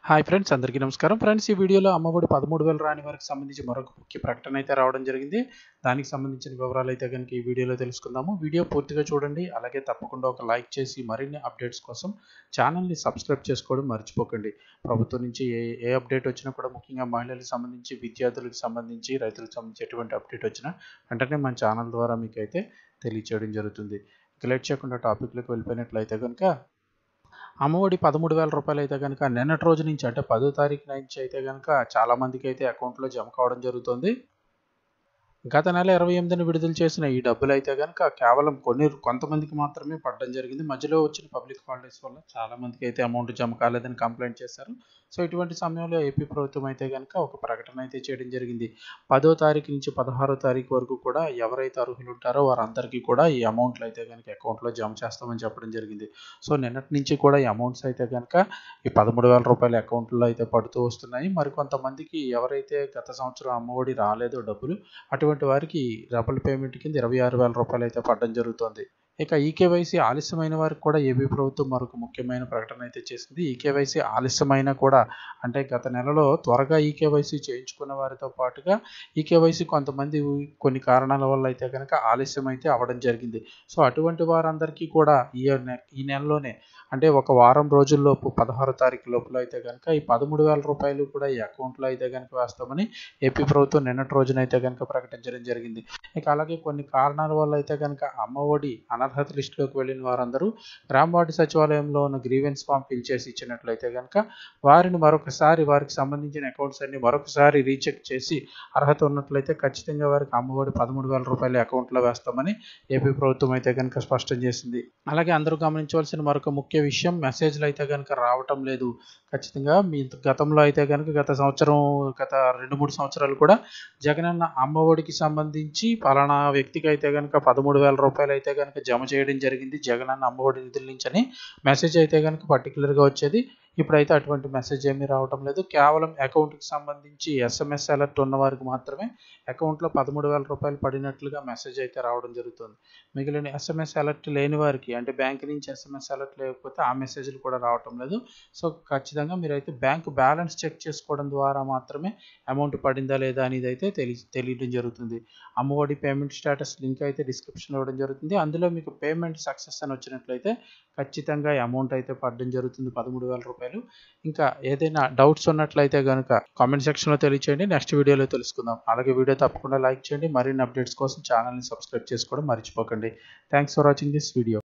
hi friends అందరికీ నమస్కారం friends ఈ వీడియోలో అమ్మఒడి పదమూడు వేల రాని వారికి సంబంధించి మరొక ముఖ్య ప్రకటన అయితే రావడం జరిగింది దానికి సంబంధించిన వివరాలు అయితే కనుక ఈ వీడియోలో తెలుసుకుందాము వీడియో పూర్తిగా చూడండి అలాగే తప్పకుండా ఒక లైక్ చేసి మరిన్ని అప్డేట్స్ కోసం ఛానల్ని సబ్స్క్రైబ్ చేసుకోవడం మర్చిపోకండి ప్రభుత్వం నుంచి ఏ ఏ అప్డేట్ వచ్చినా కూడా ముఖ్యంగా మహిళలకు సంబంధించి విద్యార్థులకు సంబంధించి రైతులకు సంబంధించి ఎటువంటి అప్డేట్ వచ్చినా వెంటనే మన ఛానల్ ద్వారా మీకు అయితే తెలియచేయడం జరుగుతుంది ఇక లేట్ చేయకుండా టాపిక్లోకి వెళ్ళిపోయినట్లయితే కనుక అమ్మఒడి పదమూడు వేల రూపాయలు అయితే కనుక నిన్నటి రోజు నుంచి అంటే పదో తారీఖు నుంచి అయితే కనుక చాలా మందికి అయితే అకౌంట్లో జమ కావడం జరుగుతుంది గత నెల ఇరవై ఎనిమిదిని విడుదల చేసిన ఈ డబ్బులు అయితే కనుక కేవలం కొన్ని కొంతమందికి మాత్రమే పడడం జరిగింది మధ్యలో వచ్చిన పబ్లిక్ హాలిడేస్ వల్ల చాలా మందికి అయితే అమౌంట్ జమ కాలేదని కంప్లైంట్ చేశారు సో ఇటువంటి సమయంలో ఏపీ ప్రభుత్వం అయితే కనుక ఒక ప్రకటన అయితే చేయడం జరిగింది పదో తారీఖు నుంచి పదహారో తారీఖు వరకు కూడా ఎవరైతే అర్హులు ఉంటారో వారందరికీ కూడా ఈ అమౌంట్లు అయితే కనుక అకౌంట్లో జమ చేస్తామని చెప్పడం జరిగింది సో నిన్నటి నుంచి కూడా ఈ అమౌంట్స్ అయితే కనుక ఈ పదమూడు వేల రూపాయల అకౌంట్లో అయితే పడుతూ వస్తున్నాయి మరి కొంతమందికి ఎవరైతే గత సంవత్సరం అమ్మఒడి రాలేదో డబ్బులు అటువంటి వారికి డబుల్ పేమెంట్ కింద ఇరవై ఆరు వేల రూపాయలు అయితే పడడం జరుగుతుంది ఇక ఈకేవైసీ ఆలస్యమైన వారికి కూడా ఏపీ ప్రభుత్వం మరొక ముఖ్యమైన ప్రకటన అయితే చేసింది ఈకేవైసీ ఆలస్యమైన కూడా అంటే గత నెలలో త్వరగా ఈకేవైసీ చేయించుకున్న వారితో పాటుగా ఈకేవైసీ కొంతమంది కొన్ని కారణాల వల్ల అయితే కనుక ఆలస్యం అయితే అవ్వడం జరిగింది సో అటువంటి వారందరికీ కూడా ఈ నె- ఈ నెలలోనే అంటే ఒక వారం రోజుల్లోపు పదహారో తారీఖు లోపల అయితే కనుక ఈ పదమూడు వేల రూపాయలు కూడా ఈ అకౌంట్లో అయితే కనుక వేస్తామని ఏపీ ప్రభుత్వం నిన్నటి రోజున అయితే కనుక ప్రకటించడం జరిగింది ఇక అలాగే కొన్ని కారణాల వల్ల అయితే కనుక అమ్మఒడి అనర్హత లిస్టులోకి వెళ్ళిన వారందరూ గ్రామ వార్డు సచివాలయంలో ఉన్న గ్రీవెన్స్ ఫామ్ ఫిల్ చేసి ఇచ్చినట్లయితే కనుక వారిని మరొకసారి వారికి సంబంధించిన అకౌంట్స్ అన్ని మరొకసారి రీచెక్ చేసి అర్హత ఉన్నట్లయితే ఖచ్చితంగా వారికి అమ్మఒడి పదమూడు వేల రూపాయల అకౌంట్లో వేస్తామని ఏపీ ప్రభుత్వం అయితే కనుక స్పష్టం చేసింది అలాగే అందరూ గమనించవలసిన మరొక ముఖ్య విషయం మెసేజ్లు అయితే కనుక రావటం లేదు ఖచ్చితంగా మీ గతంలో అయితే కనుక గత సంవత్సరం గత రెండు మూడు సంవత్సరాలు కూడా జగనన్న అమ్మఒడికి సంబంధించి పలానా వ్యక్తికి అయితే కనుక పదమూడు వేల రూపాయలు అయితే కనుక జమ చేయడం జరిగింది జగనన్న అమ్మఒడి నిధుల నుంచి అని మెసేజ్ అయితే కనుక పర్టికులర్గా వచ్చేది ఇప్పుడైతే అటువంటి మెసేజ్ ఏమీ రావటం లేదు కేవలం అకౌంట్కి సంబంధించి ఎస్ఎంఎస్ అలర్ట్ ఉన్న వారికి మాత్రమే అకౌంట్లో పదమూడు వేల రూపాయలు పడినట్లుగా మెసేజ్ అయితే రావడం జరుగుతుంది మిగిలిన ఎస్ఎంఎస్ అలర్ట్ లేని వారికి అంటే బ్యాంక్ నుంచి ఎస్ఎంఎస్ అలర్ట్ లేకపోతే ఆ మెసేజ్లు కూడా రావటం లేదు సో ఖచ్చితంగా మీరైతే బ్యాంక్ బ్యాలెన్స్ చెక్ చేసుకోవడం ద్వారా మాత్రమే అమౌంట్ పడిందా లేదా అనేది అయితే తెలి తెలియడం జరుగుతుంది అమ్మఒడి పేమెంట్ స్టేటస్ లింక్ అయితే డిస్క్రిప్షన్లో ఇవ్వడం జరుగుతుంది అందులో మీకు పేమెంట్ సక్సెస్ అని వచ్చినట్లయితే ఖచ్చితంగా ఈ అమౌంట్ అయితే పడడం జరుగుతుంది పదమూడు వేల రూపాయలు ఇంకా ఏదైనా డౌట్స్ ఉన్నట్లయితే కనుక కామెంట్ సెక్షన్లో తెలియచేయండి నెక్స్ట్ వీడియోలో తెలుసుకుందాం అలాగే వీడియో తప్పకుండా లైక్ చేయండి మరిన్ని అప్డేట్స్ కోసం ఛానల్ని సబ్స్క్రైబ్ చేసుకోవడం మర్చిపోకండి thanks for watching this video